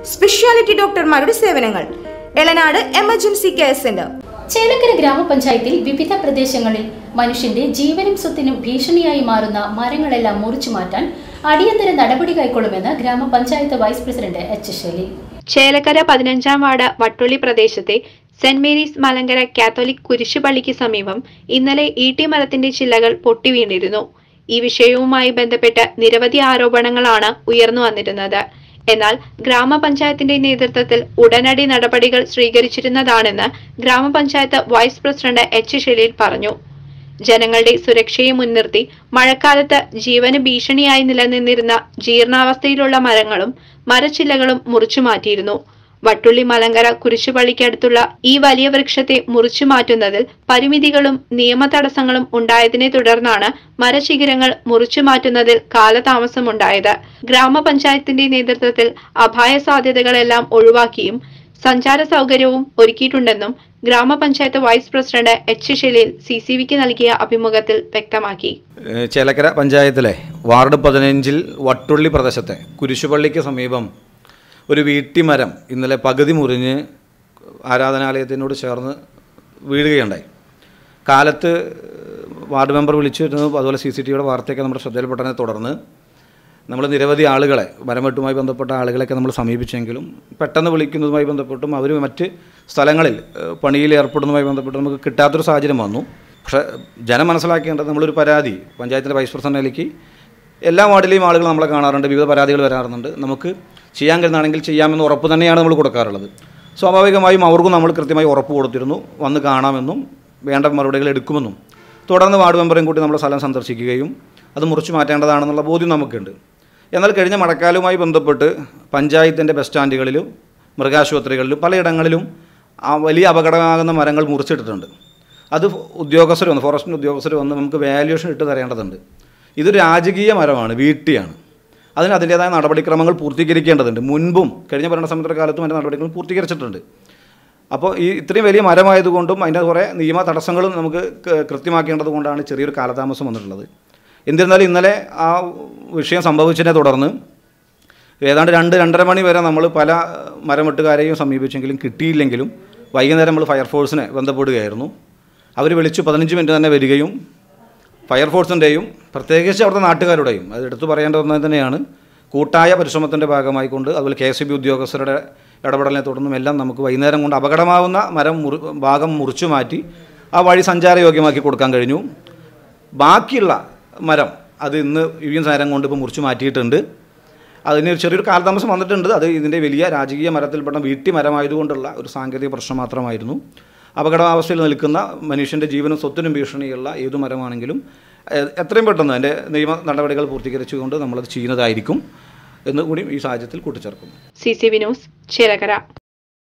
speciality ഡോക്ടർമാരുടെ സേവനങ്ങൾ Elanad emergency care centre Chelakkara ഗ്രാമപഞ്ചായത്തിൽ വിവിധ പ്രദേശങ്ങളിൽ മനുഷ്യന്റെ ജീവനും സ്വത്തിനും ഭീഷണിയായി മാറുന്ന മരങ്ങളെല്ലാം മുറിച്ചു മാറ്റാൻ അടിയന്തര നടപടി കൈക്കൊള്ളുമെന്ന് ഗ്രാമപഞ്ചായത്ത് വൈസ് പ്രസിഡന്റ് എച്ച് ശൈലി ചേലക്കര പതിനഞ്ചാം വാർഡ് വട്ടുള്ളി പ്രദേശത്തെ സെന്റ് മേരീസ് മലങ്കര കാത്തോലിക് കുരിശുപള്ളിക്ക് സമീപം ഇന്നലെ ഈട്ടി മരത്തിന്റെ ചില്ലകൾ പൊട്ടിവീണിരുന്നു ഈ വിഷയവുമായി ബന്ധപ്പെട്ട് നിരവധി ആരോപണങ്ങളാണ് ഉയർന്നു വന്നിരുന്നത് എന്നാൽ ഗ്രാമപഞ്ചായത്തിന്റെ നേതൃത്വത്തിൽ ഉടനടി നടപടികൾ സ്വീകരിച്ചിരുന്നതാണെന്ന് ഗ്രാമപഞ്ചായത്ത് വൈസ് പ്രസിഡന്റ് എച്ച് ഷെലീൽ പറഞ്ഞു ജനങ്ങളുടെ സുരക്ഷയെ മുൻനിർത്തി മഴക്കാലത്ത് ജീവന് ഭീഷണിയായി നിലനിന്നിരുന്ന ജീർണാവസ്ഥയിലുള്ള മരങ്ങളും മരച്ചില്ലകളും മുറിച്ചു മാറ്റിയിരുന്നു വട്ടുള്ളി മലങ്കര കുരിശുപള്ളിക്കടുത്തുള്ള ഈ വലിയ വൃക്ഷത്തെ മുറിച്ചു മാറ്റുന്നതിൽ പരിമിതികളും നിയമ തടസ്സങ്ങളും ഉണ്ടായതിനെ തുടർന്നാണ് മരശിഖരങ്ങൾ മുറിച്ചു മാറ്റുന്നതിൽ കാലതാമസമുണ്ടായത് ഗ്രാമപഞ്ചായത്തിന്റെ നേതൃത്വത്തിൽ അപായ സാധ്യതകളെല്ലാം ഒഴിവാക്കിയും സഞ്ചാര സൗകര്യവും ഒരുക്കിയിട്ടുണ്ടെന്നും ഗ്രാമപഞ്ചായത്ത് vice president H Shaleel C C വിക്ക് നൽകിയ അഭിമുഖത്തിൽ വ്യക്തമാക്കി ഏഹ് ചേലക്കര പഞ്ചായത്തിലെ വാർഡ് പതിനഞ്ചിൽ വട്ടുള്ളി പ്രദേശത്തെ കുരിശുപള്ളിക്ക് സമീപം ഒരു വീട്ടിമരം ഇന്നലെ പകുതി മുറിഞ്ഞ് ആരാധനാലയത്തിനോട് ചേർന്ന് വീഴുകയുണ്ടായി കാലത്ത് വാർഡ് മെമ്പർ വിളിച്ചിരുന്നു അതുപോലെ സി സി ടി വിയുടെ വാർത്തയൊക്കെ നമ്മുടെ ശ്രദ്ധയിൽപ്പെട്ടതിനെ തുടർന്ന് നമ്മൾ നിരവധി ആളുകളെ മരംവെട്ടുമായി ബന്ധപ്പെട്ട ആളുകളെയൊക്കെ നമ്മൾ സമീപിച്ചെങ്കിലും പെട്ടെന്ന് വിളിക്കുന്നതുമായി ബന്ധപ്പെട്ടും അവർ മറ്റ് സ്ഥലങ്ങളിൽ ഏഹ്, പണിയിൽ ഏർപ്പെടുന്നതുമായി ബന്ധപ്പെട്ട് നമുക്ക് കിട്ടാത്തൊരു സാഹചര്യം വന്നു പക്ഷേ ജനം മനസ്സിലാക്കേണ്ടത് നമ്മളൊരു പരാതി പഞ്ചായത്തിൻ്റെ വൈസ് പ്രസിഡന്റ് നിലയ്ക്ക് എല്ലാ വാർഡിലെയും ആളുകൾ നമ്മളെ കാണാറുണ്ട് വിവിധ പരാതികൾ വരാറുണ്ട് നമുക്ക് ചെയ്യാൻ കഴിയുന്നതാണെങ്കിൽ ചെയ്യാമെന്ന് ഉറപ്പ് തന്നെയാണ് നമ്മൾ കൊടുക്കാറുള്ളത് സ്വാഭാവികമായും അവർക്കും നമ്മൾ കൃത്യമായി ഉറപ്പ് കൊടുത്തിരുന്നു വന്ന് കാണാമെന്നും വേണ്ട മറുപടികൾ എടുക്കുമെന്നും തുടർന്ന് വാർഡ് മെമ്പറേയും കൂട്ടി നമ്മൾ സ്ഥലം സന്ദർശിക്കുകയും അത് മുറിച്ചു മാറ്റേണ്ടതാണെന്നുള്ള ബോധ്യം നമുക്കുണ്ട് എന്നാൽ കഴിഞ്ഞ മഴക്കാലവുമായി ബന്ധപ്പെട്ട് പഞ്ചായത്തിൻ്റെ ബസ് സ്റ്റാൻഡുകളിലും മൃഗാശുപത്രികളിലും പലയിടങ്ങളിലും ആ വലിയ അപകടമാകുന്ന മരങ്ങൾ മുറിച്ചിട്ടിട്ടുണ്ട് അത് ഉദ്യോഗസ്ഥർ വന്ന് ഫോറസ്റ്റിൻ്റെ ഉദ്യോഗസ്ഥർ വന്ന് നമുക്ക് വാല്യുവേഷൻ ഇട്ട് തരേണ്ടതുണ്ട് ഇതൊരു രാജകീയ മരമാണ് വീട്ടിയാണ് അതിന് അതിൻ്റേതായ നടപടിക്രമങ്ങൾ പൂർത്തീകരിക്കേണ്ടതുണ്ട് മുൻപും കഴിഞ്ഞ ഭരണസമിതിയുടെ കാലത്തും അതിൻ്റെ നടപടികൾ പൂർത്തീകരിച്ചിട്ടുണ്ട് അപ്പോൾ ഈ ഇത്രയും വലിയ മരമായതുകൊണ്ടും അതിൻ്റെ കുറേ നിയമ തടസ്സങ്ങളും നമുക്ക് ക- കൃത്യമാക്കേണ്ടത് കൊണ്ടാണ് ചെറിയൊരു കാലതാമസം വന്നിട്ടുള്ളത് എന്നിരുന്നാലും ഇന്നലെ ആ വിഷയം സംഭവിച്ചതിനെ തുടർന്ന് ഏതാണ്ട് രണ്ട് രണ്ടര മണി വരെ നമ്മൾ പല മരം വെട്ടുകാരെയും സമീപിച്ചെങ്കിലും കിട്ടിയില്ലെങ്കിലും വൈകുന്നേരം നമ്മൾ ഫയർഫോഴ്സിനെ ബന്ധപ്പെടുകയായിരുന്നു അവർ വിളിച്ചു പതിനഞ്ച് മിനിറ്റ് തന്നെ വരികയും ഫയർഫോഴ്സിൻ്റെയും പ്രത്യേകിച്ച് അവിടുത്തെ നാട്ടുകാരുടെയും അത് എടുത്തു പറയേണ്ട ഒന്ന് തന്നെയാണ് കൂട്ടായ പരിശ്രമത്തിൻ്റെ ഭാഗമായിക്കൊണ്ട് അതുപോലെ കെ എസ് ബി ഉദ്യോഗസ്ഥരുടെ ഇടപെടലിനെ തുടർന്നും എല്ലാം നമുക്ക് വൈകുന്നേരം കൊണ്ട് അപകടമാവുന്ന മരം മുറി ഭാഗം മുറിച്ചു മാറ്റി ആ വഴി സഞ്ചാരയോഗ്യമാക്കി കൊടുക്കാൻ കഴിഞ്ഞു ബാക്കിയുള്ള മരം അത് ഇന്ന് ഈ നേരം കൊണ്ട് ഇപ്പോൾ മുറിച്ചു മാറ്റിയിട്ടുണ്ട് അതിന് ഒരു ചെറിയൊരു കാലതാമസം വന്നിട്ടുണ്ട് അത് ഇതിൻ്റെ വലിയ രാജകീയ മരത്തിൽപ്പെട്ട വീട്ടി മരമായതുകൊണ്ടുള്ള ഒരു സാങ്കേതിക പ്രശ്നം മാത്രമായിരുന്നു അപകടാവസ്ഥയിൽ നിൽക്കുന്ന മനുഷ്യൻ്റെ ജീവനും സ്വത്തിനും ഭീഷണിയുള്ള ഏതു മരമാണെങ്കിലും എ- എത്രയും പെട്ടെന്ന് അതിൻ്റെ നിയമ നടപടികൾ പൂർത്തീകരിച്ചുകൊണ്ട് നമ്മളത് ചെയ്യുന്നതായിരിക്കും എന്ന് കൂടി ഈ സാഹചര്യത്തിൽ കൂട്ടിച്ചേർക്കുന്നു C C V news Chelakkara